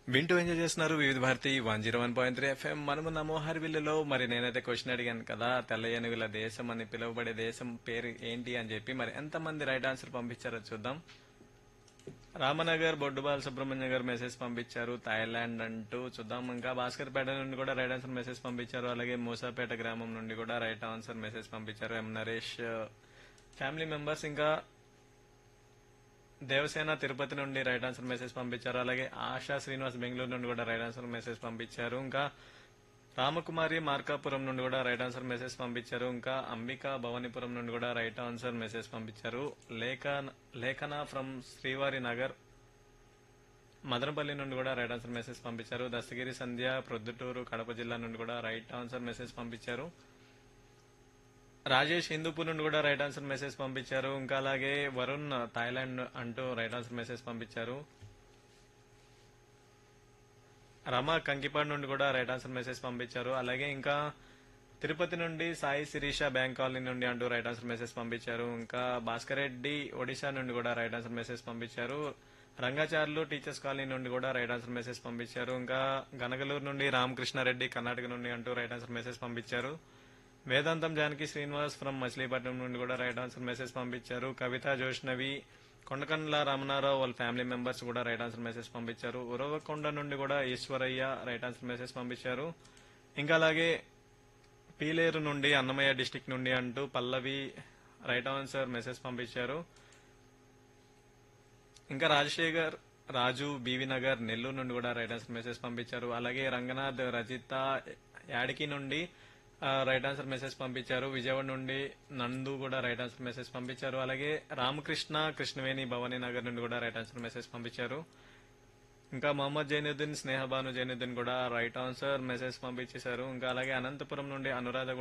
వింటూ ఎంజాయ్ చేస్తున్నారు Vividh Bharati one zero one point three FM మనము నమోహర్ విల్లులో మరి నేనైతే క్వశ్చన్ అడిగాను కదా తెల్ల ఏనుగుల దేశం అని పిలువబడే దేశం పేరు ఏంటి అని చెప్పి మరి ఎంతమంది రైట్ ఆన్సర్ పంపించారో చూద్దాం రామనగర్ బొడ్డుబాల్ సుబ్రహ్మణ్య గారు మెసేజ్ పంపించారు థాయిలాండ్ అంటూ చూద్దాం ఇంకా భాస్కర్పేట నుండి కూడా రైట్ ఆన్సర్ మెసేజ్ పంపించారు అలాగే మూసాపేట గ్రామం నుండి కూడా రైట్ ఆన్సర్ మెసేజ్ పంపించారు ఎం నరేష్ ఫ్యామిలీ మెంబర్స్ ఇంకా దేవసేన తిరుపతి నుండి రైట్ ఆన్సర్ మెసేజ్ పంపించారు అలాగే ఆశా శ్రీనివాస్ బెంగళూరు నుండి కూడా రైట్ ఆన్సర్ మెసేజ్ పంపించారు ఇంకా రామకుమారి మార్కాపురం నుండి కూడా రైట్ ఆన్సర్ మెసేజ్ పంపించారు ఇంకా అంబిక భవానీపురం నుండి కూడా రైట్ ఆన్సర్ మెసేజ్ పంపించారు లేఖ లేఖన ఫ్రమ్ శ్రీవారి నగర్ మదనపల్లి నుండి కూడా రైట్ ఆన్సర్ మెసేజ్ పంపించారు దస్తగిరి సంధ్య ప్రొద్దుటూరు కడప జిల్లా నుండి కూడా రైట్ ఆన్సర్ మెసేజ్ పంపించారు రాజేష్ హిందూపూర్ నుండి కూడా రైట్ ఆన్సర్ మెసేజ్ పంపించారు ఇంకా అలాగే వరుణ్ థాయిలాండ్ అంటూ రైట్ ఆన్సర్ మెసేజ్ పంపించారు రమ కంకిపాడు నుండి కూడా రైట్ ఆన్సర్ మెసేజ్ పంపించారు అలాగే ఇంకా తిరుపతి నుండి సాయి శిరీష బ్యాంక్ కాలనీ నుండి అంటూ రైట్ ఆన్సర్ మెసేజ్ పంపించారు ఇంకా భాస్కర్ రెడ్డి ఒడిశా నుండి కూడా రైట్ ఆన్సర్ మెసేజ్ పంపించారు రంగాచార్లు టీచర్స్ కాలనీ నుండి కూడా రైట్ ఆన్సర్ మెసేజ్ పంపించారు ఇంకా గనగలూరు నుండి రామకృష్ణారెడ్డి కర్ణాటక నుండి అంటూ రైట్ ఆన్సర్ మెసేజ్ పంపించారు వేదాంతం జానకి శ్రీనివాస్ ఫ్రమ్ మచిలీపట్నం నుండి కూడా రైట్ ఆన్సర్ మెసేజ్ పంపించారు కవిత జోష్నవి కొండకండ్ల రమణారావు వాళ్ళ ఫ్యామిలీ మెంబర్స్ కూడా రైట్ ఆన్సర్ మెసేజ్ పంపించారు ఉరవకొండ నుండి కూడా ఈశ్వరయ్య రైట్ ఆన్సర్ మెసేజ్ పంపించారు ఇంకా అలాగే పీలేరు నుండి అన్నమయ్య డిస్టిక్ నుండి అంటూ పల్లవి రైట్ ఆన్సర్ మెసేజ్ పంపించారు ఇంకా రాజశేఖర్ రాజు బీవీ నగర్ నెల్లూరు నుండి కూడా రైట్ ఆన్సర్ మెసేజ్ పంపించారు అలాగే రంగనాథ్ రజిత యాడికి నుండి ఆ, రైట్ ఆన్సర్ మెసేజ్ పంపించారు విజయవాడ నుండి నందు కూడా రైట్ ఆన్సర్ మెసేజ్ పంపించారు అలాగే రామకృష్ణ కృష్ణవేణి భవానీ నగర్ నుండి కూడా రైట్ ఆన్సర్ మెసేజ్ పంపించారు ఇంకా మొహమ్మద్ జైనుద్దీన్ స్నేహబాను జైనుద్దీన్ కూడా రైట్ ఆన్సర్ మెసేజ్ పంపించేశారు ఇంకా అలాగే అనంతపురం నుండి అనురాధ